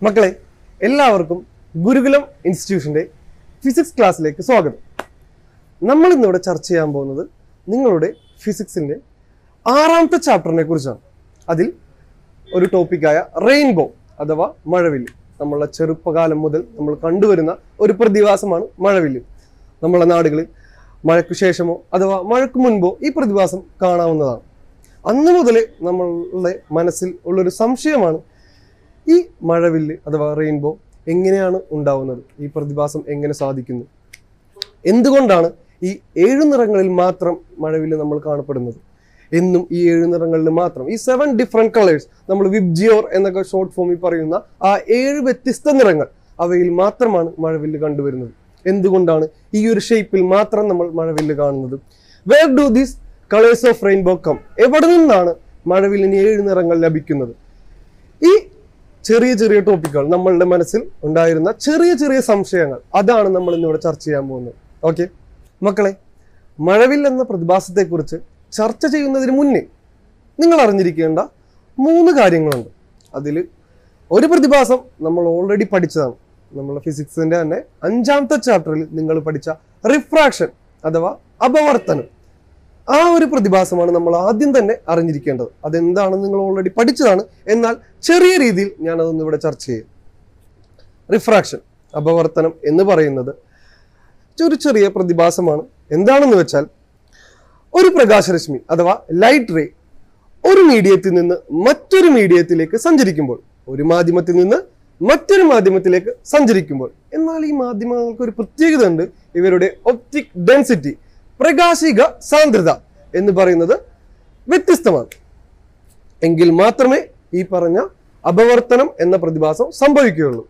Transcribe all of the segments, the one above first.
മക്കളെ എല്ലാവർക്കും ഗുരുകുലം ഇൻസ്റ്റിറ്റ്യൂഷന്റെ ഫിസിക്സ് ക്ലാസ്സിലേക്ക് സ്വാഗതം നമ്മൾ ഇന്നിവിടെ ചർച്ച ചെയ്യാൻ പോകുന്നത് നിങ്ങളുടെ ഫിസിക്സിന്റെ ആറാമത്തെ ചാപ്റ്ററിനെ കുറിച്ചാണ് അതിൽ ഒരു ടോപ്പിക്കായ റെയിൻബോ അഥവാ മഴവില്ല് നമ്മളുടെ ചെറുപ്പകാലം മുതൽ നമ്മൾ കണ്ടുവരുന്ന ഒരു പ്രതിഭാസമാണ് മഴവില്ല് നമ്മളെ നാടുകളിൽ മഴയ്ക്ക് ശേഷമോ അഥവാ മഴയ്ക്ക് മുൻപോ ഈ പ്രതിഭാസം കാണാവുന്നതാണ് അന്ന് മുതലേ നമ്മളുടെ മനസ്സിൽ ഉള്ളൊരു സംശയമാണ് ഈ മഴവില്ല് അഥവാ റെയിൻബോ എങ്ങനെയാണ് ഉണ്ടാവുന്നത് ഈ പ്രതിഭാസം എങ്ങനെ സാധിക്കുന്നു എന്തുകൊണ്ടാണ് ഈ ഏഴു നിറങ്ങളിൽ മാത്രം മഴവില്ല് നമ്മൾ കാണപ്പെടുന്നത് എന്നും ഈ ഏഴു നിറങ്ങളിൽ മാത്രം ഈ സെവൻ ഡിഫറെന്റ് കളേഴ്സ് നമ്മൾ വിബ്ജിയോർ എന്നൊക്കെ ഷോർട്ട് ഫോമിൽ പറയുന്ന ആ ഏഴ് വ്യത്യസ്ത നിറങ്ങൾ അവയിൽ മാത്രമാണ് മഴവില്ല് കണ്ടുവരുന്നത് എന്തുകൊണ്ടാണ് ഈ ഒരു ഷേപ്പിൽ മാത്രം നമ്മൾ മഴവില്ല് കാണുന്നത് where do these colours of rainbow come എവിടെ നിന്നാണ് മഴവില്ലിന് ഏഴ് നിറങ്ങൾ ലഭിക്കുന്നത് ഈ ചെറിയ ചെറിയ ടോപ്പിക്കുകൾ നമ്മളുടെ മനസ്സിൽ ഉണ്ടായിരുന്ന ചെറിയ ചെറിയ സംശയങ്ങൾ അതാണ് നമ്മൾ ഇന്നിവിടെ ചർച്ച ചെയ്യാൻ പോകുന്നത് ഓക്കെ മക്കളെ മഴവിൽ എന്ന പ്രതിഭാസത്തെക്കുറിച്ച് ചർച്ച ചെയ്യുന്നതിന് മുന്നേ നിങ്ങൾ അറിഞ്ഞിരിക്കേണ്ട മൂന്ന് കാര്യങ്ങളുണ്ട് അതിൽ ഒരു പ്രതിഭാസം നമ്മൾ ഓൾറെഡി പഠിച്ചതാണ് നമ്മളെ ഫിസിക്സിന്റെ തന്നെ അഞ്ചാമത്തെ ചാപ്റ്ററിൽ നിങ്ങൾ പഠിച്ച റിഫ്രാക്ഷൻ അഥവാ അപവർത്തനം ആ ഒരു പ്രതിഭാസമാണ് നമ്മൾ ആദ്യം തന്നെ അറിഞ്ഞിരിക്കേണ്ടത് അതെന്താണെന്ന് നിങ്ങൾ ഓൾറെഡി പഠിച്ചതാണ് എന്നാൽ ചെറിയ രീതിയിൽ ഞാൻ അതൊന്ന് ഇവിടെ ചർച്ച ചെയ്യും റിഫ്രാക്ഷൻ അപവർത്തനം എന്ന് പറയുന്നത് ഒരു ചെറിയ പ്രതിഭാസമാണ് എന്താണെന്ന് വെച്ചാൽ ഒരു പ്രകാശരശ്മി അഥവാ ലൈറ്റ് റേ ഒരു മീഡിയത്തിൽ നിന്ന് മറ്റൊരു മീഡിയത്തിലേക്ക് സഞ്ചരിക്കുമ്പോൾ ഒരു മാധ്യമത്തിൽ നിന്ന് മറ്റൊരു മാധ്യമത്തിലേക്ക് സഞ്ചരിക്കുമ്പോൾ എന്നാൽ ഈ മാധ്യമങ്ങൾക്ക് ഒരു പ്രത്യേകത ഉണ്ട് ഇവരുടെ ഒപ്റ്റിക് ഡെൻസിറ്റി പ്രകാശിക സാന്ദ്രത എന്ന് പറയുന്നത് വ്യത്യസ്തമാണ് എങ്കിൽ മാത്രമേ ഈ പറഞ്ഞ അപവർത്തനം എന്ന പ്രതിഭാസം സംഭവിക്കുകയുള്ളൂ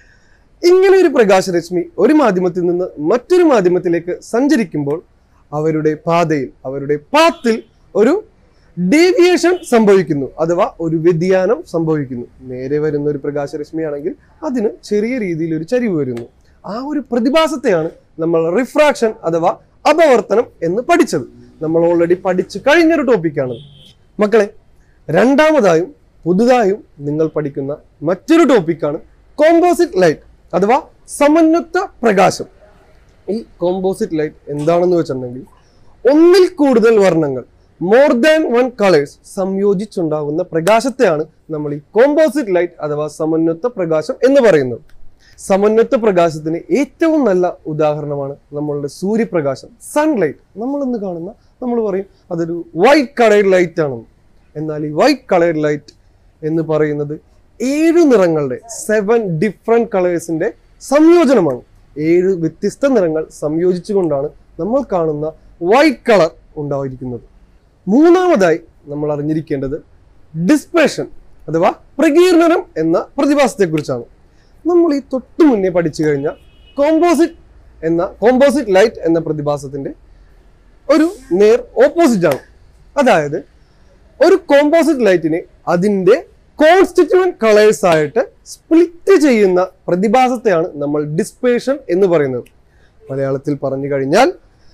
ഇങ്ങനെ ഒരു പ്രകാശരശ്മി ഒരു മാധ്യമത്തിൽ നിന്ന് മറ്റൊരു മാധ്യമത്തിലേക്ക് സഞ്ചരിക്കുമ്പോൾ അവരുടെ പാതയിൽ അവരുടെ പാത്തിൽ ഒരു ഡീവിയേഷൻ സംഭവിക്കുന്നു അഥവാ ഒരു വ്യതിയാനം സംഭവിക്കുന്നു നേരെ വരുന്ന ഒരു പ്രകാശരശ്മി ആണെങ്കിൽ അതിന് ചെറിയ രീതിയിൽ ഒരു ചരിവ് വരുന്നു ആ ഒരു പ്രതിഭാസത്തെയാണ് നമ്മൾ റിഫ്രാക്ഷൻ അഥവാ അപവർത്തനം എന്ന് പഠിച്ചത് നമ്മൾ ഓൾറെഡി പഠിച്ചു കഴിഞ്ഞൊരു ടോപ്പിക്കാണ് മക്കളെ രണ്ടാമതായും പുതുതായും നിങ്ങൾ പഠിക്കുന്ന മറ്റൊരു ടോപ്പിക്കാണ് കോമ്പോസിറ്റ് ലൈറ്റ് അഥവാ സമന്വത്ത പ്രകാശം ഈ കോമ്പോസിറ്റ് ലൈറ്റ് എന്താണെന്ന് വെച്ചിട്ടുണ്ടെങ്കിൽ ഒന്നിൽ കൂടുതൽ വർണ്ണങ്ങൾ മോർ ദാൻ വൺ കളേഴ്സ് സംയോജിച്ചുണ്ടാകുന്ന പ്രകാശത്തെയാണ് നമ്മൾ ഈ കോമ്പോസിറ്റ് ലൈറ്റ് അഥവാ സമന്വത്ത പ്രകാശം എന്ന് പറയുന്നത് സമന്വത്ത പ്രകാശത്തിന് ഏറ്റവും നല്ല ഉദാഹരണമാണ് നമ്മളുടെ സൂര്യപ്രകാശം സൺലൈറ്റ് നമ്മൾ ഇന്ന് കാണുന്ന നമ്മൾ പറയും അതൊരു വൈറ്റ് കളേർഡ് ലൈറ്റ് ആണെന്ന് എന്നാൽ ഈ വൈറ്റ് കളേർഡ് ലൈറ്റ് എന്ന് പറയുന്നത് ഏഴ് നിറങ്ങളുടെ സെവൻ ഡിഫറെന്റ് കളേഴ്സിന്റെ സംയോജനമാണ് ഏഴ് വ്യത്യസ്ത നിറങ്ങൾ സംയോജിച്ചുകൊണ്ടാണ് നമ്മൾ കാണുന്ന വൈറ്റ് കളർ ഉണ്ടായിരിക്കുന്നത് മൂന്നാമതായി നമ്മൾ അറിഞ്ഞിരിക്കേണ്ടത് ഡിസ്പേഷൻ അഥവാ പ്രകീർണനം എന്ന പ്രതിഭാസത്തെക്കുറിച്ചാണ് നമ്മൾ ഈ തൊട്ടു മുന്നേ പഠിച്ചു കഴിഞ്ഞ കോമ്പോസിറ്റ് എന്ന കോമ്പോസിറ്റ് ലൈറ്റ് എന്ന പ്രതിഭാസത്തിന്റെ ഒരു നേർ ഓപ്പോസിറ്റ് ആണ് അതായത് ഒരു കോമ്പോസിറ്റ് ലൈറ്റിനെ അതിന്റെ കോൺസ്റ്റിറ്റ്യൂവന്റ് കളേഴ്സ് ആയിട്ട് സ്പ്ലിറ്റ് ചെയ്യുന്ന പ്രതിഭാസത്തെയാണ് നമ്മൾ ഡിസ്പേഷൻ എന്ന് പറയുന്നത് മലയാളത്തിൽ പറഞ്ഞു കഴിഞ്ഞാൽ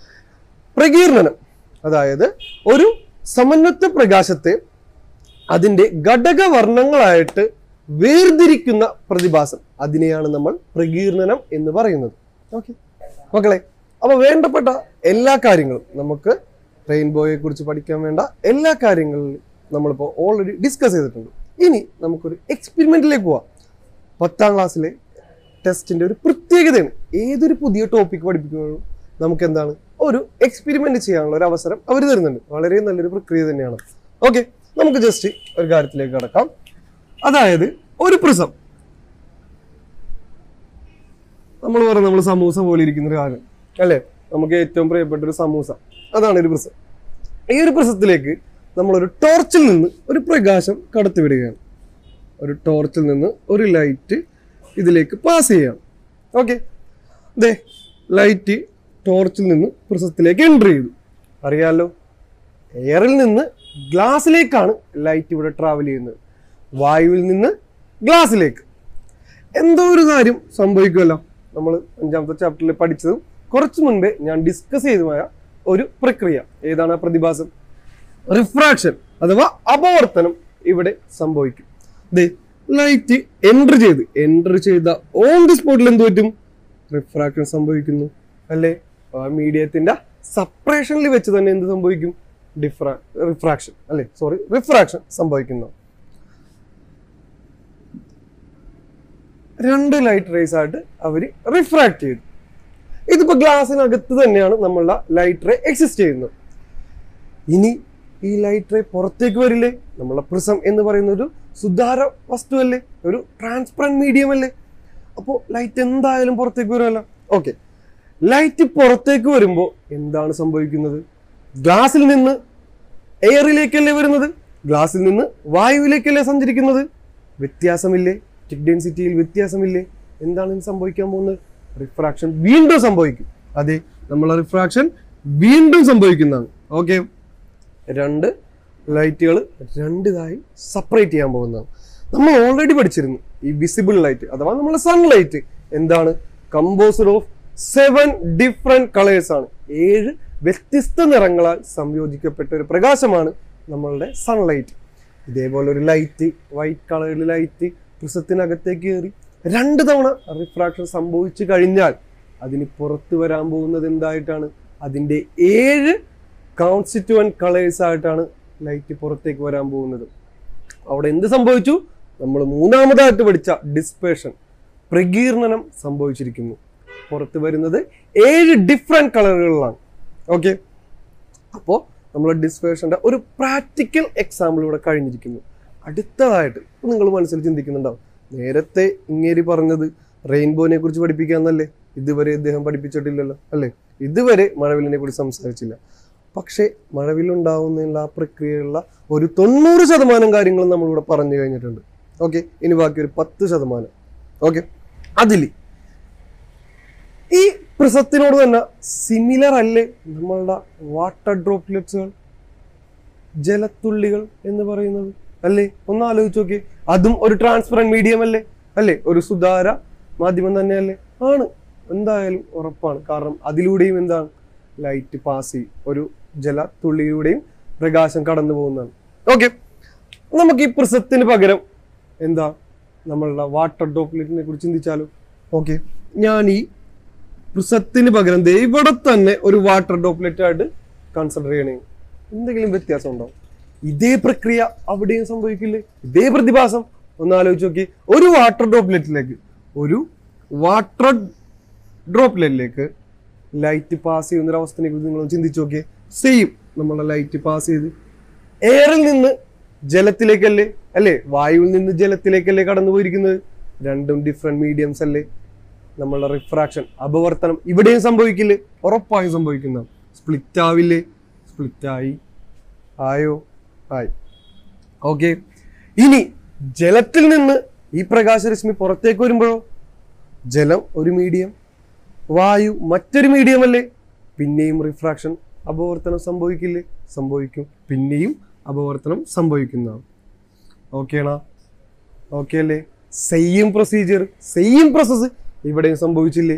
പ്രകീർണനം അതായത് ഒരു സമന്വത്ത പ്രകാശത്തെ അതിന്റെ ഘടകവർണ്ണങ്ങളായിട്ട് വേർതിരിക്കുന്ന പ്രതിഭാസം അതിനെയാണ് നമ്മൾ പ്രകീർണനം എന്ന് പറയുന്നത് ഓക്കെ മക്കളെ അപ്പൊ വേണ്ടപ്പെട്ട എല്ലാ കാര്യങ്ങളും നമുക്ക് റെയിൻബോയെ കുറിച്ച് പഠിക്കാൻ വേണ്ട എല്ലാ കാര്യങ്ങളിലും നമ്മളിപ്പോൾ ഓൾറെഡി ഡിസ്കസ് ചെയ്തിട്ടുണ്ട് ഇനി നമുക്കൊരു എക്സ്പെരിമെന്റിലേക്ക് പോവാം പത്താം ക്ലാസ്സിലെ ടെസ്റ്റിന്റെ ഒരു പ്രത്യേകതയാണ് ഏതൊരു പുതിയ ടോപ്പിക് പഠിപ്പിക്കുമ്പോഴും നമുക്ക് എന്താണ് ഒരു എക്സ്പെരിമെന്റ് ചെയ്യാനുള്ള ഒരു അവസരം അവർ തരുന്നുണ്ട് വളരെ നല്ലൊരു പ്രക്രിയ തന്നെയാണ് ഓക്കെ നമുക്ക് ജസ്റ്റ് ഒരു കാര്യത്തിലേക്ക് കടക്കാം അതായത് ഒരു പ്രിസം നമ്മൾ പറയുന്നത് നമ്മൾ സമൂസ പോലെ ഇരിക്കുന്ന ഒരു കാര്യം അല്ലേ നമുക്ക് ഏറ്റവും പ്രിയപ്പെട്ട ഒരു സമൂസ അതാണ് ഒരു പ്രിസം ഈ ഒരു പ്രിസത്തിലേക്ക് നമ്മളൊരു ടോർച്ചിൽ നിന്ന് ഒരു പ്രകാശം കടത്തിവിടുകയാണ് ഒരു ടോർച്ചിൽ നിന്ന് ഒരു ലൈറ്റ് ഇതിലേക്ക് പാസ് ചെയ്യാം ഓക്കെ ദേ ലൈറ്റ് ടോർച്ചിൽ നിന്ന് പ്രിസത്തിലേക്ക് എൻട്രി ചെയ്തു അറിയാലോ എയറിൽ നിന്ന് ഗ്ലാസ്സിലേക്കാണ് ലൈറ്റ് ഇവിടെ ട്രാവൽ ചെയ്യുന്നത് വായുവിൽ നിന്ന് ഗ്ലാസ്സിലേക്ക് എന്തോ ഒരു കാര്യം സംഭവിക്കുമല്ലോ നമ്മൾ അഞ്ചാമത്തെ ചാപ്റ്ററിൽ പഠിച്ചതും കുറച്ചു മുൻപേ ഞാൻ ഡിസ്കസ് ചെയ്തുമായ ഒരു പ്രക്രിയ ഏതാണ് ആ പ്രതിഭാസം റിഫ്രാക്ഷൻ അഥവാ അപവർത്തനം ഇവിടെ സംഭവിക്കും ദേ ലൈറ്റ് എൻറ്റർ ചെയ്ത് എൻറ്റർ ചെയ്ത ഓൺ ദി സ്പോട്ടിൽ എന്ത് പറ്റും റിഫ്രാക്ഷൻ സംഭവിക്കുന്നു അല്ലേ ആ മീഡിയത്തിന്റെ സപ്പറേഷനിൽ വെച്ച് തന്നെ എന്ത് സംഭവിക്കും ഡിഫ്രാ റിഫ്രാക്ഷൻ അല്ലേ സോറി റിഫ്രാക്ഷൻ സംഭവിക്കുന്നു രണ്ട് ലൈറ്റ് റേസ് ആയിട്ട് അവർ റിഫ്രാക്ട് ചെയ്തു ഇതിപ്പോ ഗ്ലാസ്സിനകത്ത് തന്നെയാണ് നമ്മളുടെ ലൈറ്റ് റേ എക്സിസ്റ്റ് ചെയ്യുന്നത് ഇനി ഈ ലൈറ്റ് റേ പുറത്തേക്ക് വരില്ലേ നമ്മളെ പ്രിസം എന്ന് പറയുന്ന ഒരു സുധാര വസ്തുവല്ലേ ഒരു ട്രാൻസ്പറന്റ് മീഡിയം അല്ലേ അപ്പോൾ ലൈറ്റ് എന്തായാലും പുറത്തേക്ക് വരുമല്ലോ ഓക്കെ ലൈറ്റ് പുറത്തേക്ക് വരുമ്പോൾ എന്താണ് സംഭവിക്കുന്നത് ഗ്ലാസ്സിൽ നിന്ന് എയറിലേക്കല്ലേ വരുന്നത് ഗ്ലാസ്സിൽ നിന്ന് വായുവിലേക്കല്ലേ സഞ്ചരിക്കുന്നത് വ്യത്യാസമില്ലേ ടിക് ഡെൻസിറ്റിയിൽ വ്യത്യാസമില്ലേ എന്താണ് ഇനി സംഭവിക്കാൻ പോകുന്നത് റിഫ്രാക്ഷൻ വീണ്ടും സംഭവിക്കും അതെ നമ്മളെ റിഫ്രാക്ഷൻ വീണ്ടും സംഭവിക്കുന്നതാണ് ഓക്കെ രണ്ട് ലൈറ്റുകൾ രണ്ടിതായി സെപ്പറേറ്റ് ചെയ്യാൻ പോകുന്നതാണ് നമ്മൾ ഓൾറെഡി പഠിച്ചിരുന്നു ഈ വിസിബിൾ ലൈറ്റ് അഥവാ നമ്മളെ സൺലൈറ്റ് എന്താണ് composed of seven different colours ആണ് ഏഴ് വ്യത്യസ്ത നിറങ്ങളാൽ സംയോജിക്കപ്പെട്ട ഒരു പ്രകാശമാണ് നമ്മളുടെ സൺലൈറ്റ് ഇതേപോലെ ഒരു ലൈറ്റ് വൈറ്റ് കളറിൽ ലൈറ്റ് പ്രിസത്തിനകത്തേക്ക് കയറി രണ്ട് തവണ റിഫ്രാക്ഷൻ സംഭവിച്ചു കഴിഞ്ഞാൽ അതിന് പുറത്തു വരാൻ പോകുന്നത് എന്തായിട്ടാണ് അതിൻ്റെ ഏഴ് കോൺസ്റ്റിറ്റ്യുവൻ കളേഴ്സ് ആയിട്ടാണ് ലൈറ്റ് പുറത്തേക്ക് വരാൻ പോകുന്നത് അവിടെ എന്ത് സംഭവിച്ചു നമ്മൾ മൂന്നാമതായിട്ട് പഠിച്ച ഡിസ്പേഷൻ പ്രകീർണനം സംഭവിച്ചിരിക്കുന്നു പുറത്ത് വരുന്നത് ഏഴ് ഡിഫറെന്റ് കളറുകളിലാണ് ഓക്കെ അപ്പോൾ നമ്മൾ ഡിസ്പേഷന്റെ ഒരു പ്രാക്ടിക്കൽ എക്സാമ്പിൾ ഇവിടെ കഴിഞ്ഞിരിക്കുന്നു അടുത്തതായിട്ട് നിങ്ങൾ മനസ്സിൽ ചിന്തിക്കുന്നുണ്ടാവും നേരത്തെ ഇങ്ങേരി പറഞ്ഞത് റെയിൻബോനെ കുറിച്ച് പഠിപ്പിക്കാന്നല്ലേ ഇതുവരെ ഇദ്ദേഹം പഠിപ്പിച്ചിട്ടില്ലല്ലോ അല്ലേ ഇതുവരെ മഴവില്ലിനെ കുറിച്ച് സംസാരിച്ചില്ല പക്ഷേ മഴവില്ലുണ്ടാവുന്നതിനുള്ള ആ പ്രക്രിയയുള്ള ഒരു തൊണ്ണൂറ് ശതമാനം കാര്യങ്ങളും നമ്മളിവിടെ പറഞ്ഞു കഴിഞ്ഞിട്ടുണ്ട് ഓക്കെ ഇനി ബാക്കി ഒരു പത്ത് ശതമാനം ഓക്കെ അതിൽ ഈ പ്രിസത്തിനോട് തന്നെ സിമിലർ അല്ലേ നമ്മളുടെ വാട്ടർ ഡ്രോപ്ലെറ്റ്സുകൾ ജലത്തുള്ളികൾ എന്ന് പറയുന്നത് അല്ലേ ഒന്ന് ആലോചിച്ച് നോക്കി അതും ഒരു ട്രാൻസ്പറന്റ് മീഡിയം അല്ലേ അല്ലേ ഒരു സുധാര മാധ്യമം തന്നെയല്ലേ ആണ് എന്തായാലും ഉറപ്പാണ് കാരണം അതിലൂടെയും എന്താണ് ലൈറ്റ് പാസ് ചെയ്യും ഒരു ജലത്തുള്ളിയിലൂടെയും പ്രകാശം കടന്നു പോകുന്നതാണ് ഓക്കെ നമുക്ക് ഈ പ്രിസത്തിന് പകരം എന്താ നമ്മളുടെ വാട്ടർ ഡ്രോപ്ലെറ്റിനെ കുറിച്ച് ചിന്തിച്ചാലോ ഓക്കെ ഞാൻ ഈ പ്രിസത്തിന് പകരം ദേ ഇവിടെ തന്നെ ഒരു വാട്ടർ ഡ്രോപ്ലെറ്റ് ആയിട്ട് കൺസിഡർ ചെയ്യണേ എന്തെങ്കിലും വ്യത്യാസം ഉണ്ടാവും ഇതേ പ്രക്രിയ അവിടെയും സംഭവിക്കില്ലേ ഇതേ പ്രതിഭാസം ഒന്ന് ആലോചിച്ച് നോക്കി ഒരു വാട്ടർ ഡ്രോപ്ലെറ്റിലേക്ക് ഒരു വാട്ടർ ഡ്രോപ്ലെറ്റിലേക്ക് ലൈറ്റ് പാസ് ചെയ്യുന്ന ഒരു അവസ്ഥയെ കുറിച്ച് നിങ്ങൾ ചിന്തിച്ചു നോക്കിയേ സെയിം നമ്മളെ ലൈറ്റ് പാസ് ചെയ്ത് എയറിൽ നിന്ന് ജലത്തിലേക്കല്ലേ അല്ലേ വായുവിൽ നിന്ന് ജലത്തിലേക്കല്ലേ കടന്നു പോയിരിക്കുന്നത് രണ്ടും ഡിഫറെന്റ് മീഡിയംസ് അല്ലേ നമ്മളുടെ റിഫ്രാക്ഷൻ അപവർത്തനം ഇവിടെയും സംഭവിക്കില്ലേ ഉറപ്പായും സംഭവിക്കുന്ന സ്പ്ലിറ്റ് ആവില്ലേ സ്പ്ലിറ്റ് ആയി ആയോ ആയി ഓക്കെ ഇനി ജലത്തിൽ നിന്ന് ഈ പ്രകാശരശ്മി പുറത്തേക്ക് വരുമ്പോഴോ ജലം ഒരു മീഡിയം വായു മറ്റൊരു മീഡിയം അല്ലേ പിന്നെയും റിഫ്രാക്ഷൻ അപവർത്തനം സംഭവിക്കില്ലേ സംഭവിക്കും പിന്നെയും അപവർത്തനം സംഭവിക്കുന്നതാണ് ഓക്കേണാ ഓക്കെ അല്ലേ സെയിം പ്രൊസീജിയർ സെയിം പ്രോസസ്സ് ഇവിടെയും സംഭവിച്ചില്ലേ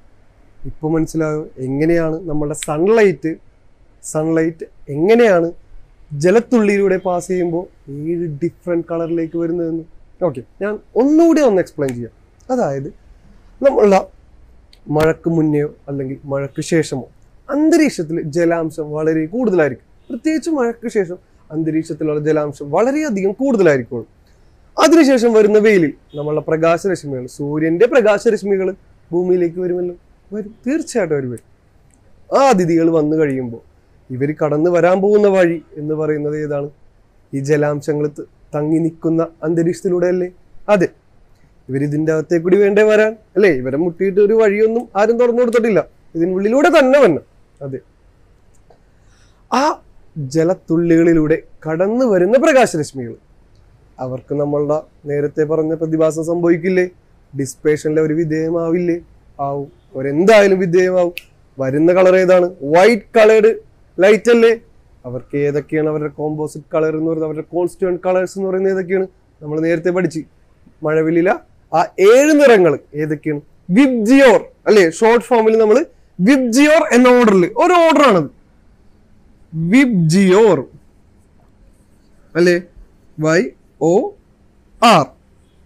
ഇപ്പൊ മനസ്സിലായോ എങ്ങനെയാണ് നമ്മുടെ സൺലൈറ്റ് സൺലൈറ്റ് എങ്ങനെയാണ് ജലത്തുള്ളിയിലൂടെ പാസ് ചെയ്യുമ്പോൾ ഏഴ് ഡിഫറെൻറ്റ് കളറിലേക്ക് വരുന്നതെന്ന് ഓക്കെ ഞാൻ ഒന്നുകൂടി ഒന്ന് എക്സ്പ്ലെയിൻ ചെയ്യാം അതായത് നമ്മളുടെ മഴക്ക് മുന്നെയോ അല്ലെങ്കിൽ മഴക്ക് ശേഷമോ അന്തരീക്ഷത്തിൽ ജലാംശം വളരെ കൂടുതലായിരിക്കും പ്രത്യേകിച്ച് മഴക്ക് ശേഷം അന്തരീക്ഷത്തിലുള്ള ജലാംശം വളരെയധികം കൂടുതലായിരിക്കും അതിനുശേഷം വരുന്ന വെയിലിൽ നമ്മളുടെ പ്രകാശരശ്മികൾ സൂര്യന്റെ പ്രകാശരശ്മികൾ ഭൂമിയിലേക്ക് വരുമല്ലോ വരും തീർച്ചയായിട്ടും അവർ വരും ആ അതിഥികൾ വന്നു കഴിയുമ്പോൾ ഇവർ കടന്നു വരാൻ പോകുന്ന വഴി എന്ന് പറയുന്നത് ഏതാണ് ഈ ജലാംശങ്ങൾ ത- തങ്ങി നിൽക്കുന്ന അന്തരീക്ഷത്തിലൂടെ അല്ലേ അതെ ഇവർ ഇതിന്റെ അകത്തേക്ക് കൂടി വേണ്ടേ വരാൻ അല്ലേ ഇവരെ മുട്ടിയിട്ട് ഒരു വഴിയൊന്നും ആരും തുറന്നു കൊടുത്തിട്ടില്ല ഇതിനുള്ളിലൂടെ തന്നെ വരണം അതെ ആ ജലത്തുള്ളികളിലൂടെ കടന്നു വരുന്ന പ്രകാശരശ്മികൾ അവർക്ക് നമ്മളുടെ നേരത്തെ പറഞ്ഞ പ്രതിഭാസം സംഭവിക്കില്ലേ ഡിസ്പേഷനിലെ ഒരു വിധേയമാവില്ലേ ആവും അവരെന്തായാലും വിധേയമാവും വരുന്ന കളർ ഏതാണ് വൈറ്റ് കളേർഡ് ലൈറ്റ് അല്ലേ അവർക്ക് ഏതൊക്കെയാണ് അവരുടെ കോമ്പോസിറ്റ് കളർ എന്ന് പറയുന്നത് അവരുടെ കോൺസ്റ്റുവന്റ് കളേഴ്സ് എന്ന് പറയുന്നത് ഏതൊക്കെയാണ് നമ്മൾ നേരത്തെ പഠിച്ച് മഴവില്ലില ആ ഏഴ് നിറങ്ങൾ ഏതൊക്കെയാണ് വിബ്ജിയോർ അല്ലേ ഷോർട്ട് ഫോമിൽ നമ്മൾ വിബ്ജിയോർ എന്ന ഓർഡറിൽ ഒരു ഓർഡറാണത് വിബ്ജിയോർ അല്ലേ വൈ ഒ ആർ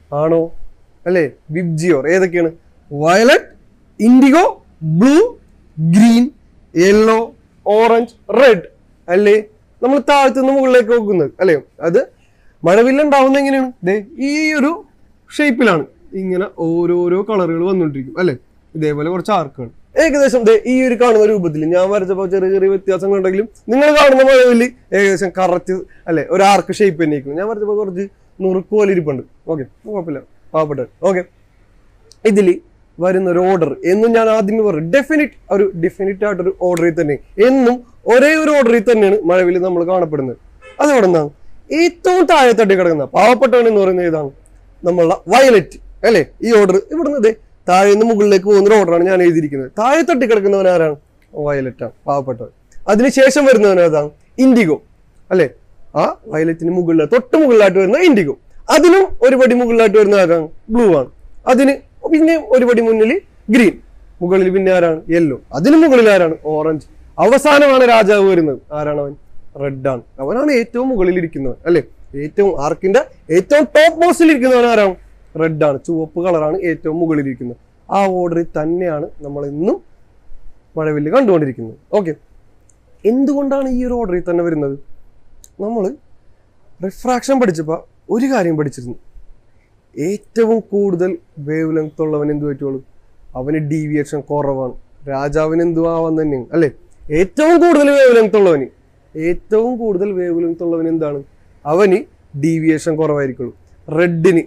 ആണോ അല്ലേ വിബ്ജിയോർ ഏതൊക്കെയാണ് violet indigo blue green yellow orange red അല്ലേ നമ്മൾ താഴ്ത്തുനിന്ന് മുകളിലേക്ക് നോക്കുന്നത് അല്ലേ അത് മഴവില്ലുണ്ടാവുന്ന എങ്ങനെയാണ് ദേ ഈ ഒരു ഷേപ്പിലാണ് ഇങ്ങനെ ഓരോരോ കളറുകൾ വന്നുകൊണ്ടിരിക്കും അല്ലേ ഇതേപോലെ കുറച്ച് ആർക്കുകൾ ഏകദേശം ദേ ഈ ഒരു കാണുന്ന രൂപത്തിൽ ഞാൻ വരച്ചപ്പോൾ ചെറിയ ചെറിയ വ്യത്യാസങ്ങൾ ഉണ്ടെങ്കിലും നിങ്ങൾ കാണുന്ന മഴവില്ല് ഏകദേശം കറക്റ്റ് അല്ലെ ഒരു ആർക്ക് ഷേപ്പ് തന്നെ ഇരിക്കും ഞാൻ വരച്ചപ്പോൾ കുറച്ച് നുറുക്ക് പോലെ ഇരിപ്പുണ്ട് ഓക്കെ കുഴപ്പമില്ല പാവപ്പെട്ട ഓക്കെ ഇതിൽ വരുന്ന ഒരു ഓർഡർ എന്നും ഞാൻ ആദ്യമേ പറഞ്ഞു ഡെഫിനിറ്റ് ഒരു ഡെഫിനിറ്റ് ആയിട്ടൊരു ഓർഡറിൽ തന്നെ എന്നും ഒരേ ഒരു ഓർഡറിൽ തന്നെയാണ് മഴവിൽ നമ്മൾ കാണപ്പെടുന്നത് അത് എവിടെ നിന്നാണ് ഏറ്റവും താഴെ തട്ടി കിടക്കുന്ന പാവപ്പെട്ടവൻ എന്ന് പറയുന്നത് ഏതാണ് നമ്മളുടെ വയലറ്റ് അല്ലേ ഈ ഓർഡർ ഇവിടുന്ന് ഇതേ താഴെ നിന്ന് മുകളിലേക്ക് പോകുന്ന ഒരു ഓർഡറാണ് ഞാൻ എഴുതിയിരിക്കുന്നത് താഴെ തട്ടി കിടക്കുന്നവൻ ആരാണ് വയലറ്റ് ആണ് പാവപ്പെട്ടവൻ അതിനുശേഷം വരുന്നവൻ ഏതാണ് ഇൻഡിഗോ അല്ലേ ആ വയലറ്റിന് മുകളിൽ തൊട്ട് മുകളിലായിട്ട് വരുന്ന ഇൻഡിഗോ അതിനും ഒരു പടി മുകളിലായിട്ട് വരുന്ന ആരാണ് ബ്ലൂ ആണ് അതിന് പിന്നെ ഒരു പടി മുന്നിൽ ഗ്രീൻ മുകളിൽ പിന്നെ ആരാണ് യെല്ലോ അതിന് മുകളിൽ ആരാണ് ഓറഞ്ച് അവസാനമാണ് രാജാവ് വരുന്നത് ആരാണ് അവൻ റെഡ് ആണ് അവനാണ് ഏറ്റവും മുകളിൽ ഇരിക്കുന്നവൻ അല്ലെ ഏറ്റവും ആർക്കിന്റെ ഏറ്റവും ടോപ്പ് മോസ്റ്റിൽ ഇരിക്കുന്നവൻ ആരാണ് റെഡ് ആണ് ചുവപ്പ് കളറാണ് ഏറ്റവും മുകളിൽ ഇരിക്കുന്നത് ആ ഓർഡറിൽ തന്നെയാണ് നമ്മൾ ഇന്നും മഴവില്ല് കണ്ടുകൊണ്ടിരിക്കുന്നത് ഓക്കെ എന്തുകൊണ്ടാണ് ഈ ഒരു ഓർഡറിൽ തന്നെ വരുന്നത് നമ്മൾ റിഫ്രാക്ഷൻ പഠിച്ചപ്പോൾ ഒരു കാര്യം പഠിച്ചിരുന്നു ഏറ്റവും കൂടുതൽ വേവ് ലെങ്ത് ഉള്ളവൻ എന്ത് പറ്റുള്ളൂ അവന് ഡീവിയേഷൻ കുറവാണ് രാജാവിന് എന്തു ആവാൻ തന്നെയാണ് അല്ലേ ഏറ്റവും കൂടുതൽ വേവ് ലെങ്ത് ഉള്ളവന് ഏറ്റവും കൂടുതൽ വേവ് ലെങ്ത് ഉള്ളവൻ എന്താണ് അവന് ഡീവിയേഷൻ കുറവായിരിക്കുള്ളൂ റെഡിന്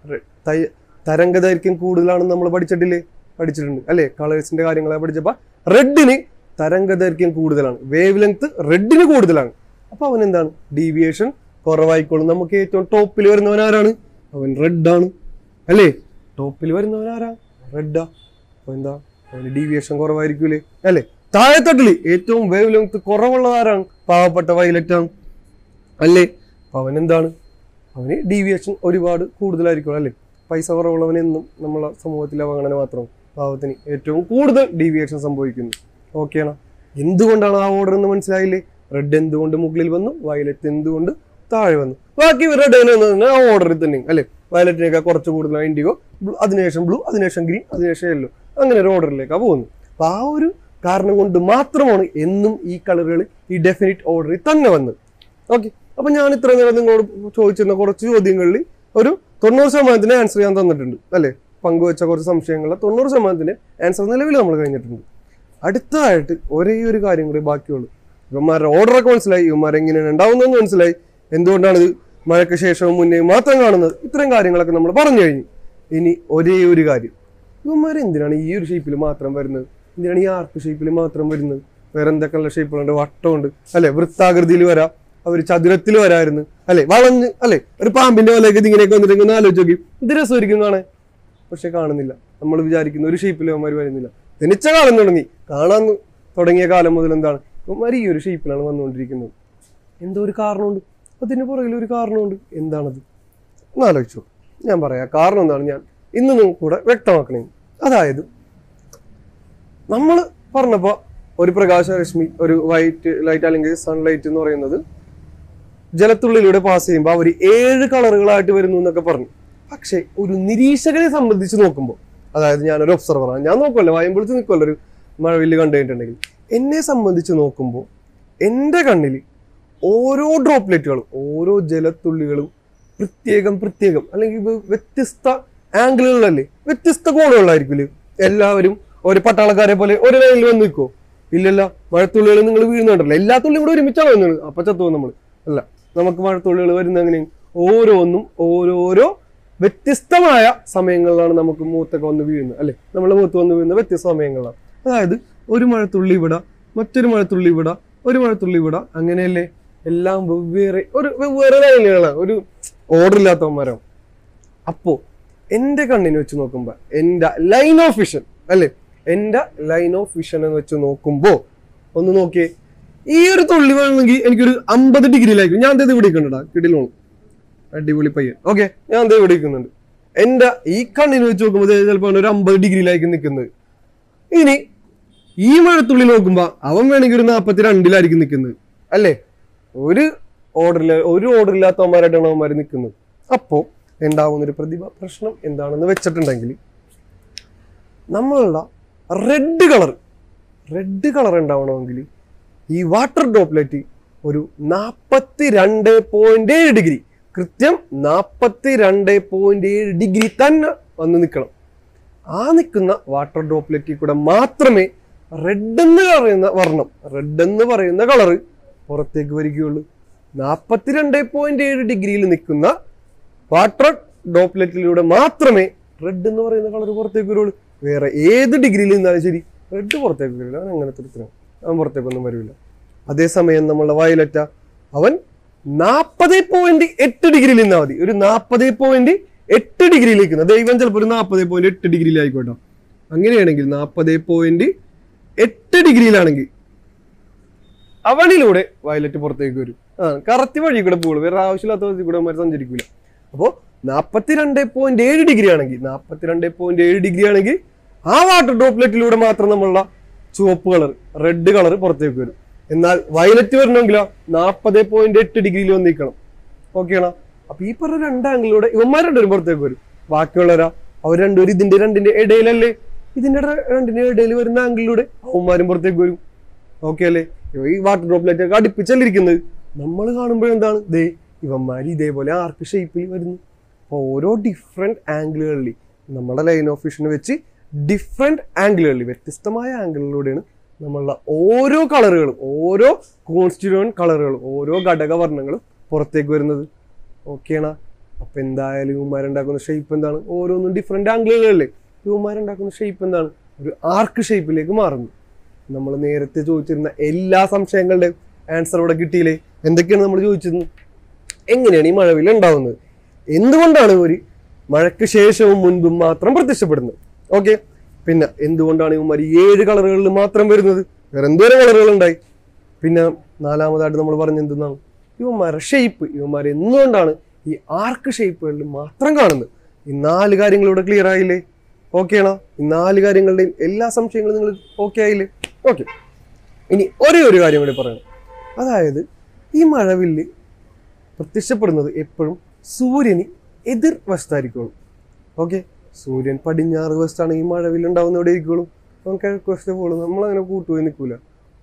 തരംഗദൈർഘ്യം കൂടുതലാണെന്ന് നമ്മൾ പഠിച്ചിട്ടില്ലേ പഠിച്ചിട്ടുണ്ട് അല്ലേ കളേഴ്സിന്റെ കാര്യങ്ങളെ പഠിച്ചപ്പോൾ റെഡിന് തരംഗദൈർഘ്യം കൂടുതലാണ് വേവ് ലെങ്ത് റെഡിന് കൂടുതലാണ് അപ്പൊ അവൻ എന്താണ് ഡീവിയേഷൻ കുറവായിക്കോളും നമുക്ക് ഏറ്റവും ടോപ്പിൽ വരുന്നവൻ ആരാണ് അവൻ റെഡ് ആണ് അല്ലേ ടോപ്പിൽ വരുന്നവൻ ആരാ റെഡാ അപ്പൊ എന്താ അവന് ഡീവിയേഷൻ കുറവായിരിക്കൂലേ അല്ലേ താഴെത്തട്ടില് ഏറ്റവും വേവ് ലെങ്ത് കുറവുള്ളത് ആരാണ് പാവപ്പെട്ട വയലറ്റ് ആണ് അല്ലേ അപ്പൊ അവൻ എന്താണ് അവന് ഡീവിയേഷൻ ഒരുപാട് കൂടുതലായിരിക്കും അല്ലേ പൈസ കുറവുള്ളവൻ എന്നും നമ്മളെ സമൂഹത്തിലെ അവഗണന മാത്രം പാവത്തിന് ഏറ്റവും കൂടുതൽ ഡീവിയേഷൻ സംഭവിക്കുന്നു ഓക്കെയാണോ എന്തുകൊണ്ടാണ് ആ ഓർഡർ എന്ന് മനസ്സിലായില്ലേ റെഡ് എന്തുകൊണ്ട് മുകളിൽ വന്നു വയലറ്റ് എന്തുകൊണ്ട് താഴെ വന്നു ബാക്കി റെഡ് ആ ഓർഡറിൽ തന്നെ അല്ലേ വയലറ്റിനേക്കാൾ കുറച്ച് കൂടുതലാണ് ഇൻഡിഗോ അതിനുശേഷം ബ്ലൂ അതിനുശേഷം ഗ്രീൻ അതിനുശേഷം യെല്ലോ അങ്ങനെ ഒരു ഓർഡറിലേക്കാണ് പോകുന്നു അപ്പൊ ആ ഒരു കാരണം കൊണ്ട് മാത്രമാണ് എന്നും ഈ കളറുകൾ ഈ ഡെഫിനിറ്റ് ഓർഡറിൽ തന്നെ വന്നത് ഓക്കെ അപ്പൊ ഞാൻ ഇത്ര നേരം നിങ്ങളോട് ചോദിച്ചിരുന്ന കുറച്ച് ചോദ്യങ്ങളിൽ ഒരു തൊണ്ണൂറ് ശതമാനത്തിന് ആൻസർ ഞാൻ തന്നിട്ടുണ്ട് അല്ലേ പങ്കുവെച്ച കുറച്ച് സംശയങ്ങളിൽ തൊണ്ണൂറ് ശതമാനത്തിന് ആൻസർ നിലവിൽ നമ്മൾ കഴിഞ്ഞിട്ടുണ്ട് അടുത്തതായിട്ട് ഒരേ ഒരു കാര്യം കൂടി ബാക്കിയുള്ളൂ ഇവന്മാരുടെ ഓർഡറൊക്കെ മനസ്സിലായി ഇവന്മാർ എങ്ങനെയാണ് ഉണ്ടാവുന്നതെന്ന് മനസ്സിലായി എന്തുകൊണ്ടാണ് ഇത് മഴയ്ക്ക് ശേഷവും മുന്നേ മാത്രം കാണുന്നത് ഇത്രയും കാര്യങ്ങളൊക്കെ നമ്മൾ പറഞ്ഞു കഴിഞ്ഞു ഇനി ഒരേ ഒരു കാര്യം ഇവന്മാർ എന്തിനാണ് ഈ ഒരു ഷേപ്പിൽ മാത്രം വരുന്നത് എന്തിനാണ് ഈ ആർക്ക് ഷേപ്പിൽ മാത്രം വരുന്നത് വേറെ എന്തൊക്കെയുള്ള ഷേപ്പുകളുണ്ട് വട്ടമുണ്ട് അല്ലെ വൃത്താകൃതിയിൽ വരാം അവർ ചതുരത്തിൽ വരായിരുന്നു അല്ലെ വളഞ്ഞ് അല്ലെ ഒരു പാമ്പിന്റെ പോലെയൊക്കെ ഇതിങ്ങനെയൊക്കെ വന്നിട്ട് ഒന്ന് ആലോചിച്ച് നോക്കി ഇത് രസമായിരിക്കും കാണാൻ പക്ഷെ കാണുന്നില്ല നമ്മൾ വിചാരിക്കുന്ന ഒരു ഷേപ്പിൽ അവന്മാർ വരുന്നില്ല ജനിച്ച കാലം തുടങ്ങി കാണാൻ തുടങ്ങിയ കാലം മുതൽ എന്താണ് അവന്മാർ ഈ ഒരു ഷേപ്പിലാണ് വന്നുകൊണ്ടിരിക്കുന്നത് എന്തോ ഒരു കാരണമുണ്ട് അതിന് പുറകിൽ ഒരു കാരണമുണ്ട് എന്താണത് ഒന്ന് ആലോചിച്ചു ഞാൻ പറയാം കാരണം എന്താണ് ഞാൻ ഇന്ന് നിങ്ങൾക്ക് കൂടെ വ്യക്തമാക്കണേ അതായത് നമ്മൾ പറഞ്ഞപ്പോൾ ഒരു പ്രകാശരശ്മി ഒരു വൈറ്റ് ലൈറ്റ് അല്ലെങ്കിൽ സൺലൈറ്റ് എന്ന് പറയുന്നത് ജലത്തുള്ളിലൂടെ പാസ് ചെയ്യുമ്പോൾ അവർ ഏഴ് കളറുകളായിട്ട് വരുന്നു എന്നൊക്കെ പറഞ്ഞു പക്ഷേ ഒരു നിരീക്ഷകനെ സംബന്ധിച്ച് നോക്കുമ്പോൾ അതായത് ഞാനൊരു ഒബ്സർവറാണ് ഞാൻ നോക്കുമല്ലോ വായും പൊളിച്ച് നിൽക്കുമല്ലോ ഒരു മഴവില്ല് കണ്ടു കഴിഞ്ഞിട്ടുണ്ടെങ്കിൽ എന്നെ സംബന്ധിച്ച് നോക്കുമ്പോൾ എൻ്റെ കണ്ണിൽ ഓരോ ഡ്രോപ്ലെറ്റുകളും ഓരോ ജലത്തുള്ളികളും പ്രത്യേകം പ്രത്യേകം അല്ലെങ്കിൽ ഇത് വ്യത്യസ്ത ആംഗിളുകളല്ലേ വ്യത്യസ്ത കോണുകളായിരിക്കില്ലേ എല്ലാവരും ഒരു പട്ടാളക്കാരെ പോലെ ഒരു ലൈനിൽ വന്ന് നിൽക്കുമോ ഇല്ലല്ല മഴത്തുള്ളികൾ നിങ്ങൾ വീഴുന്നുണ്ടല്ലോ എല്ലാ തുള്ളിയും കൂടെ ഒരുമിച്ചാണ് വരുന്നത് അപ്പൊ ചത്തുപോകും നമ്മൾ അല്ല നമുക്ക് മഴത്തുള്ളികൾ വരുന്ന എങ്ങനെ ഓരോന്നും ഓരോരോ വ്യത്യസ്തമായ സമയങ്ങളിലാണ് നമുക്ക് മൂത്തൊക്കെ വന്ന് വീഴുന്നത് അല്ലെ നമ്മളെ മൂത്ത് വന്ന് വീഴുന്ന വ്യത്യസ്ത സമയങ്ങളിലാണ് അതായത് ഒരു മഴത്തുള്ളി ഇവിടെ മറ്റൊരു മഴത്തുള്ളി ഇവിടെ ഒരു മഴത്തുള്ളി ഇവിടെ അങ്ങനെയല്ലേ എല്ലാം വെവ്വേറെ ഒരു വെവ്വേറെ ലൈനുകളാണ് ഒരു ഓർഡർ ഇല്ലാത്തവന്മാരാണ് അപ്പോ എന്റെ കണ്ണിന് വെച്ച് നോക്കുമ്പോ എന്റെ ലൈൻ ഓഫ് വിഷൻ അല്ലെ എന്റെ ലൈൻ ഓഫ് വിഷൻ എന്ന് വെച്ച് നോക്കുമ്പോ ഒന്ന് നോക്കിയേ ഈ ഒരു തുള്ളി വേണമെങ്കിൽ എനിക്കൊരു അമ്പത് ഡിഗ്രിയിലായിരിക്കും ഞാൻ ഇത് ഇവിടെ കണ്ടടാ കിടിലോണ് അടിപൊളി പയ്യൻ ഓക്കെ ഞാൻ എന്താ ഇവിടെ നിൽക്കുന്നുണ്ട് എന്റെ ഈ കണ്ണിന് വെച്ച് നോക്കുമ്പോൾ ചിലപ്പോൾ ഒരു അമ്പത് ഡിഗ്രിയിലായിരിക്കും നിൽക്കുന്നത് ഇനി ഈ മഴത്തുള്ളി നോക്കുമ്പോ അവൻ വേണമെങ്കിൽ ഒരു നാൽപ്പത്തി രണ്ടിലായിരിക്കും നിൽക്കുന്നത് അല്ലേ ഒരു ഓർഡറിൽ ഒരു ഓർഡർ ഇല്ലാത്തവന്മാരായിട്ടാണ് അവന്മാർ നിൽക്കുന്നത് അപ്പോ ഉണ്ടാവുന്ന ഒരു പ്രതിഭ പ്രശ്നം എന്താണെന്ന് വെച്ചിട്ടുണ്ടെങ്കിൽ നമ്മളുടെ റെഡ് കളർ റെഡ് കളർ ഉണ്ടാവണമെങ്കിൽ ഈ വാട്ടർ ഡ്രോപ്ലെറ്റ് ഒരു നാൽപ്പത്തി രണ്ട് പോയിന്റ് ഏഴ് ഡിഗ്രി കൃത്യം നാൽപ്പത്തി രണ്ട് പോയിന്റ് ഏഴ് ഡിഗ്രി തന്നെ വന്ന് നിൽക്കണം ആ നിൽക്കുന്ന വാട്ടർ ഡ്രോപ്ലെറ്റിൽ കൂടെ മാത്രമേ റെഡ് എന്ന് പറയുന്ന വർണ്ണം റെഡ് എന്ന് പറയുന്ന കളറ് പുറത്തേക്ക് വരികയുള്ളൂ നാൽപ്പത്തിരണ്ട് പോയിന്റ് ഏഴ് ഡിഗ്രിയിൽ നിൽക്കുന്ന വാട്ടർ ഡ്രോപ്ലെറ്റിലൂടെ മാത്രമേ റെഡ് എന്ന് പറയുന്ന കളർ പുറത്തേക്ക് വരുള്ളൂ വേറെ ഏത് ഡിഗ്രിയിൽ നിന്നാലും ശരി റെഡ് പുറത്തേക്ക് വരില്ല അവൻ അങ്ങനത്തെ ഒരു ഉത്തരം അവൻ പുറത്തേക്കൊന്നും വരില്ല അതേസമയം നമ്മളുടെ വയലറ്റ അവൻ നാൽപ്പത് പോയിന്റ് എട്ട് ഡിഗ്രിയിൽ നിന്നാൽ മതി ഒരു നാൽപ്പത് പോയിന്റ് എട്ട് ഡിഗ്രിയിൽ നിൽക്കുന്നത് ദൈവം ചിലപ്പോൾ ഒരു നാൽപ്പത് പോയിന്റ് എട്ട് ഡിഗ്രിയിൽ ആയിക്കോട്ടെ അങ്ങനെയാണെങ്കിൽ നാൽപ്പത് പോയിന്റ് എട്ട് ഡിഗ്രിയിലാണെങ്കിൽ അവനിലൂടെ വയലറ്റ് പുറത്തേക്ക് വരും ആ കറക്റ്റ് വഴി കൂടെ പോകുള്ളൂ വേറെ ആവശ്യമില്ലാത്ത വഴി കൂടെ അവന്മാർ സഞ്ചരിക്കില്ല അപ്പോൾ നാൽപ്പത്തിരണ്ട് പോയിന്റ് ഏഴ് ഡിഗ്രി ആണെങ്കിൽ നാൽപ്പത്തിരണ്ട് പോയിന്റ് ഏഴ് ഡിഗ്രി ആണെങ്കിൽ ആ വാട്ടർ ഡ്രോപ്ലെറ്റിലൂടെ മാത്രം നമ്മളുള്ള ചുവപ്പ് കളർ റെഡ് കളർ പുറത്തേക്ക് വരും എന്നാൽ വയലറ്റ് വരണമെങ്കിലോ നാൽപ്പത് പോയിന്റ് എട്ട് ഡിഗ്രിയിൽ വന്നിരിക്കണം ഓക്കെയാണോ അപ്പൊ ഈ പറഞ്ഞ രണ്ട് ആംഗിളിലൂടെ ഇവന്മാർ രണ്ടുപേരും പുറത്തേക്ക് വരും ബാക്കിയുള്ളവരാ അവർ രണ്ടുപേരും ഇതിന്റെ രണ്ടിന്റെ ഇടയിലല്ലേ ഇതിന്റെ ര- രണ്ടിന്റെ ഇടയിൽ വരുന്ന ആംഗിളിലൂടെ അവന്മാരും പുറത്തേക്ക് വരും ഓക്കെ അല്ലേ ഈ വാട്ടർ ഡ്രോപ്ലെറ്റ് ഒക്കെ അടുപ്പിച്ചല്ലിരിക്കുന്നത് നമ്മൾ കാണുമ്പോൾ എന്താണ് ദേ ഇവന്മാർ ഇതേപോലെ ആർക്ക് ഷേപ്പിൽ വരുന്നു അപ്പോൾ ഓരോ ഡിഫറെന്റ് ആംഗിളുകളിൽ നമ്മുടെ ലൈൻ ഓഫ് വിഷന് വെച്ച് ഡിഫറെന്റ് ആംഗിളുകളിൽ വ്യത്യസ്തമായ ആംഗിളിലൂടെയാണ് നമ്മളുടെ ഓരോ കളറുകളും ഓരോ കോൺസ്റ്റിറ്റ്യൂവൻ കളറുകളും ഓരോ ഘടകവർണ്ണങ്ങളും പുറത്തേക്ക് വരുന്നത് ഓക്കെയാണ് അപ്പൊ എന്തായാലും ഇവന്മാരുണ്ടാക്കുന്ന ഷേപ്പ് എന്താണ് ഓരോന്നും ഡിഫറെന്റ് ആംഗിളുകളല്ലേ ഇവന്മാരുണ്ടാക്കുന്ന ഷേപ്പ് എന്താണ് ഒരു ആർക്ക് ഷേപ്പിലേക്ക് മാറുന്നു നമ്മൾ നേരത്തെ ചോദിച്ചിരുന്ന എല്ലാ സംശയങ്ങളുടെയും ആൻസർ ഇവിടെ കിട്ടിയില്ലേ എന്തൊക്കെയാണ് നമ്മൾ ചോദിച്ചിരുന്നത് എങ്ങനെയാണ് ഈ മഴവിൽ ഉണ്ടാവുന്നത് എന്തുകൊണ്ടാണ് ഒരു മഴയ്ക്ക് ശേഷവും മുൻപും മാത്രം പ്രത്യക്ഷപ്പെടുന്നത് ഓക്കെ പിന്നെ എന്തുകൊണ്ടാണ് ഇവന്മാർ ഈ ഏഴ് കളറുകളിൽ മാത്രം വരുന്നത് വേറെ എന്തോരം കളറുകൾ ഉണ്ടായി പിന്നെ നാലാമതായിട്ട് നമ്മൾ പറഞ്ഞ എന്തെന്നാണ് ഇവന്മാരുടെ ഷേപ്പ് ഇവന്മാർ എന്തുകൊണ്ടാണ് ഈ ആർക്ക് ഷേപ്പുകളിൽ മാത്രം കാണുന്നത് ഈ നാല് കാര്യങ്ങൾ ഇവിടെ ക്ലിയർ ആയില്ലേ ഓക്കെ ആണോ ഈ നാല് കാര്യങ്ങളുടെയും എല്ലാ സംശയങ്ങളും നിങ്ങൾ ഓക്കെ ആയില്ലേ ഓക്കെ ഇനി ഒരേ ഒരു കാര്യം കൂടി പറയണം അതായത് ഈ മഴവില്ല് പ്രത്യക്ഷപ്പെടുന്നത് എപ്പോഴും സൂര്യന് എതിർ വശത്തായിരിക്കുള്ളൂ ഓക്കെ സൂര്യൻ പടിഞ്ഞാറ് വശത്താണ് ഈ മഴവില്ല് ഉണ്ടാവുന്ന എവിടെ ഇരിക്കുള്ളൂ അവൻ കിഴക്ക് വശത്തെ പോകുള്ളൂ നമ്മളങ്ങനെ കൂട്ടുപോയി നിൽക്കൂല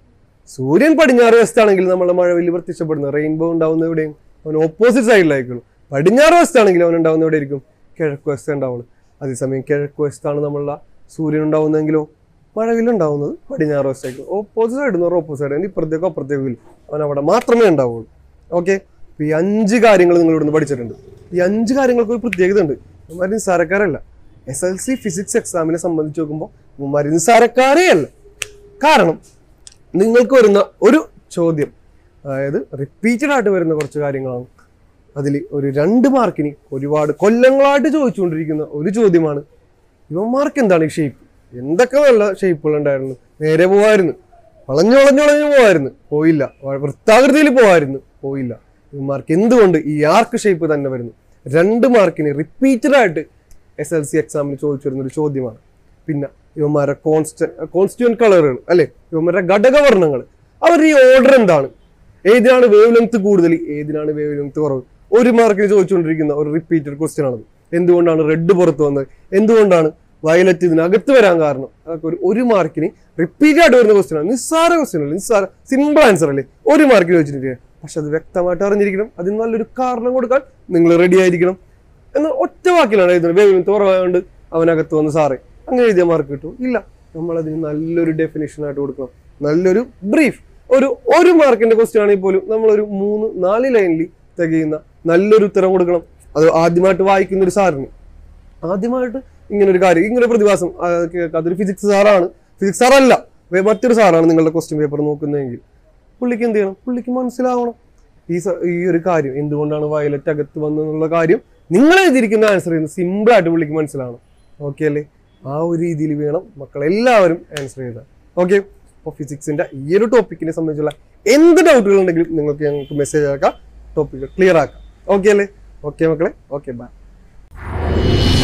സൂര്യൻ പടിഞ്ഞാറ് വശത്താണെങ്കിൽ നമ്മളെ മഴവില്ല് പ്രത്യക്ഷപ്പെടുന്നത് റെയിൻബോ ഉണ്ടാവുന്ന എവിടെയും അവൻ ഓപ്പോസിറ്റ് സൈഡിലായിരിക്കുള്ളൂ പടിഞ്ഞാറ് വശത്താണെങ്കിൽ അവൻ ഉണ്ടാവുന്ന എവിടെ ആയിരിക്കും കിഴക്ക് വശത്തേ ഉണ്ടാവുള്ളൂ അതേസമയം കിഴക്ക് വശത്താണ് നമ്മളുടെ സൂര്യൻ ഉണ്ടാവുന്നതെങ്കിലോ മഴവില്ലുണ്ടാവുന്നത് പടിഞ്ഞാറ് വശത്തേക്ക് ഓപ്പോസിറ്റ് സൈഡ് എന്ന് പറഞ്ഞാൽ ഓപ്പോസിറ്റ് സൈഡ് ഇപ്പുറത്തേക്കോ അപ്പുറത്തേക്കോ ഇല്ല അവൻ അവിടെ മാത്രമേ ഉണ്ടാവുള്ളൂ ഓക്കെ അപ്പൊ ഈ അഞ്ച് കാര്യങ്ങൾ നിങ്ങൾ ഇവിടുന്ന് പഠിച്ചിട്ടുണ്ട് ഈ അഞ്ച് കാര്യങ്ങൾക്ക് ഒരു പ്രത്യേകത ഉണ്ട് ഇവന്മാർ നിസ്സാരക്കാരല്ല എസ് എൽ സി ഫിസിക്സ് എക്സാമിനെ സംബന്ധിച്ച് നോക്കുമ്പോൾ ഇവന്മാർ നിസ്സാരക്കാരേ അല്ല കാരണം നിങ്ങൾക്ക് വരുന്ന ഒരു ചോദ്യം അതായത് റിപ്പീറ്റഡ് ആയിട്ട് വരുന്ന കുറച്ച് കാര്യങ്ങളാണ് അതിൽ ഒരു രണ്ട് മാർക്കിന് ഒരുപാട് കൊല്ലങ്ങളായിട്ട് ചോദിച്ചുകൊണ്ടിരിക്കുന്ന ഒരു ചോദ്യമാണ് ഇവന്മാർക്ക് എന്താണ് ഈ ഷേപ്പ് എന്തൊക്കെ നല്ല ഷേപ്പുകൾ ഉണ്ടായിരുന്നു നേരെ പോവായിരുന്നു വളഞ്ഞു വളഞ്ഞു വളഞ്ഞു പോവായിരുന്നു പോയില്ല വ- വൃത്താകൃതിയിൽ പോവായിരുന്നു പോയില്ല ഇവന്മാർക്ക് എന്തുകൊണ്ട് ഈ ആർക്ക് ഷേപ്പ് തന്നെ വരുന്നു രണ്ട് മാർക്കിന് റിപ്പീറ്റഡ് ആയിട്ട് എസ് എൽ സി എക്സാമിന് ചോദിച്ചു വരുന്ന ഒരു ചോദ്യമാണ് പിന്നെ ഇവന്മാരുടെ കോൺസ്റ്റ കോൺസ്റ്റിറ്റ്യൂൻ കളറുകൾ അല്ലെ ഇവന്മാരുടെ ഘടകവർണ്ണങ്ങൾ അവരുടെ ഈ ഓർഡർ എന്താണ് ഏതിനാണ് വേവ് ലെങ്ത് കൂടുതൽ ഏതിനാണ് വേവ് ലെങ്ത് കുറവ് ഒരു മാർക്കിന് ചോദിച്ചുകൊണ്ടിരിക്കുന്ന ഒരു റിപ്പീറ്റഡ് ക്വസ്റ്റ്യൻ ആണത് എന്തുകൊണ്ടാണ് റെഡ് പുറത്ത് വന്നത് എന്തുകൊണ്ടാണ് വയലറ്റ് ഇതിനകത്ത് വരാൻ കാരണം അതൊക്കെ ഒരു ഒരു മാർക്കിന് റിപ്പീറ്റ് ആയിട്ട് വരുന്ന ക്വസ്റ്റ്യൻ ആണ് നിസ്സാര ക്വസ്റ്റ്യൻ അല്ലേ നിസ്സാര സിമ്പിൾ ആൻസർ അല്ലേ ഒരു മാർക്കിന് ചോദിച്ചിട്ട് പക്ഷെ അത് വ്യക്തമായിട്ട് അറിഞ്ഞിരിക്കണം അതിന് നല്ലൊരു കാരണം കൊടുക്കാൻ നിങ്ങൾ റെഡി ആയിരിക്കണം എന്ന് ഒറ്റ വാക്കിലാണ് എഴുതുന്നത് വേവ് ലെങ്ത് കുറവായതുകൊണ്ട് അവനകത്ത് വന്ന് സാറേ അങ്ങനെ എഴുതിയ മാർക്ക് കിട്ടും ഇല്ല നമ്മളതിന് നല്ലൊരു ഡെഫിനേഷൻ ആയിട്ട് കൊടുക്കണം നല്ലൊരു ബ്രീഫ് ഒരു ഒരു മാർക്കിന്റെ ക്വസ്റ്റ്യൻ ആണെങ്കിൽ പോലും നമ്മളൊരു മൂന്ന് നാല് ലൈനിൽ തികയുന്ന നല്ലൊരു ഉത്തരം കൊടുക്കണം അത് ആദ്യമായിട്ട് വായിക്കുന്ന ഒരു സാറിന് ആദ്യമായിട്ട് ഇങ്ങനെ ഒരു കാര്യം ഇങ്ങനെ ഒരു പ്രതിഭാസം ആ, കേൾക്കാം. അതൊരു ഫിസിക്സ് സാറാണ് ഫിസിക്സ് സാറല്ല വേ- മറ്റൊരു സാറാണ് നിങ്ങളുടെ ക്വസ്റ്റ്യൻ പേപ്പർ നോക്കുന്നതെങ്കിൽ പുള്ളിക്ക് എന്ത് ചെയ്യണം പുള്ളിക്ക് മനസ്സിലാവണം ഈ സ- ഈ ഒരു കാര്യം എന്തുകൊണ്ടാണ് വയലറ്റ് അകത്ത് വന്നെന്നുള്ള കാര്യം നിങ്ങൾ എഴുതിയിരിക്കുന്ന ആൻസർ ചെയ്യുന്നത് സിമ്പിൾ ആയിട്ട് പുള്ളിക്ക് മനസ്സിലാവണം ഓക്കെ അല്ലേ ആ ഒരു രീതിയിൽ വേണം മക്കൾ എല്ലാവരും ആൻസർ ചെയ്താൽ ഓക്കെ അപ്പോൾ ഫിസിക്സിന്റെ ഈ ഒരു ടോപ്പിക്കിനെ സംബന്ധിച്ചുള്ള എന്ത് ഡൗട്ടുകൾ ഉണ്ടെങ്കിലും നിങ്ങൾക്ക് ഞങ്ങൾക്ക് മെസ്സേജ് ആക്കാം ടോപ്പിക്ക് ക്ലിയർ ആക്കാം ഓക്കെ അല്ലേ ഓക്കെ മക്കളെ ഓക്കെ ബൈ